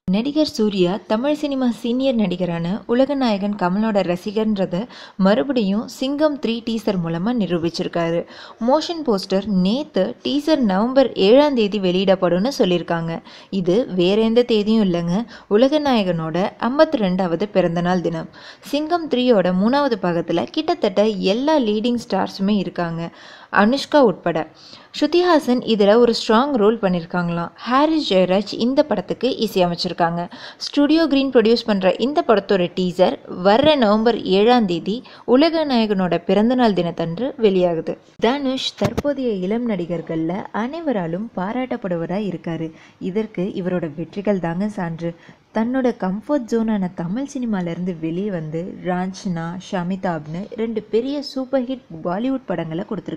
நடிகர் Suriya Tamil cinema senior நடிகரான உலகநாயகன் கமலோட ரசிகர்ன்றத மறுபடியும் சிங்கம் த்ரீ டீசர் மூலமாக நிரூபிச்சிருக்காரு மோஷன் போஸ்டர் நேற்று டீசர் நவம்பர் ஏழாம் தேதி வெளியிடப்படும்னு சொல்லியிருக்காங்க இது வேற எந்த தேதியும் இல்லைங்க உலகநாயகனோட ஐம்பத்தி ரெண்டாவது பிறந்தநாள் தினம் சிங்கம் த்ரீயோட மூணாவது பாகத்தில் கிட்டத்தட்ட எல்லா லீடிங் ஸ்டார்ஸுமே இருக்காங்க அனுஷ்கா உட்பட ஸ்ருதிஹாசன் இதில் ஒரு ஸ்ட்ராங் ரோல் பண்ணியிருக்காங்களாம் ஹாரிஸ் ஜெயராஜ் இந்த படத்துக்கு இசையமைச்சிருக்காங்க ஸ்டுடியோ கிரீன் ப்ரொடியூஸ் பண்ணுற இந்த படத்தோட டீசர் வர்ற நவம்பர் ஏழாம் தேதி உலக நாயகனோட பிறந்தநாள் தினத்தன்று வெளியாகுது தனுஷ் தற்போதைய இளம் நடிகர்களில் அனைவராலும் பாராட்டப்படுவராக இருக்காரு இதற்கு இவரோட வெற்றிகள் தாங்க சான்று தன்னோட கம்ஃபர்ட் ஜோனான தமிழ் சினிமாலேருந்து வெளியே வந்து ராஞ்சனா ஷமிதாப்னு ரெண்டு பெரிய சூப்பர் ஹிட் பாலிவுட் படங்களை கொடுத்துருக்காரு